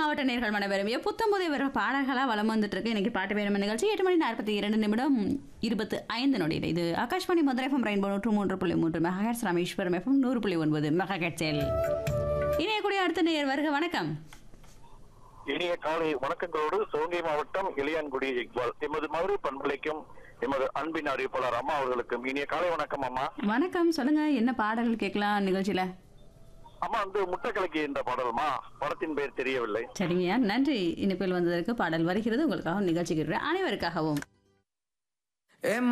மாவட்ட நேர்கள் மனவரும் புத்தம் புதிய வர பாடல்களாக வளம் வந்துட்டு இருக்கு இன்னைக்கு பாட்டு வேணும் நிகழ்ச்சி எட்டு மணி நாற்பத்தி இரண்டு நிமிடம் இருபத்து ஐந்து நொடியில் இது ஆகாஷ்வாணி மதுரை எஃப்எம் ரெயின்போ நூற்று மூன்று புள்ளி மூன்று மெகாஹெட்ஸ் ராமேஸ்வரம் எஃப்எம் நூறு புள்ளி ஒன்பது மெகாஹெட்ஸில் இணையக்கூடிய அடுத்த நேயர் வருக வணக்கம் இனிய காலை வணக்கங்களோடு சிவகங்கை மாவட்டம் இளையான்குடி இக்பால் எமது மதுரை பண்பலைக்கும் எமது அன்பின் அறிவிப்பாளர் அம்மா அவர்களுக்கும் இனிய காலை வணக்கம் அம்மா வணக்கம் சொல்லுங்க என்ன பாடல்கள் கேட்கலாம் நிகழ்ச்சியில அம்மா வந்து முட்டை கலக்கி என்ற பாடல்மா படத்தின் பெயர் தெரியவில்லை சரிங்கய்யா நன்றி இனிப்பில் வந்ததற்கு பாடல் வருகிறது உங்களுக்காகவும் நிகழ்ச்சிக்கு அனைவருக்காகவும் ஏ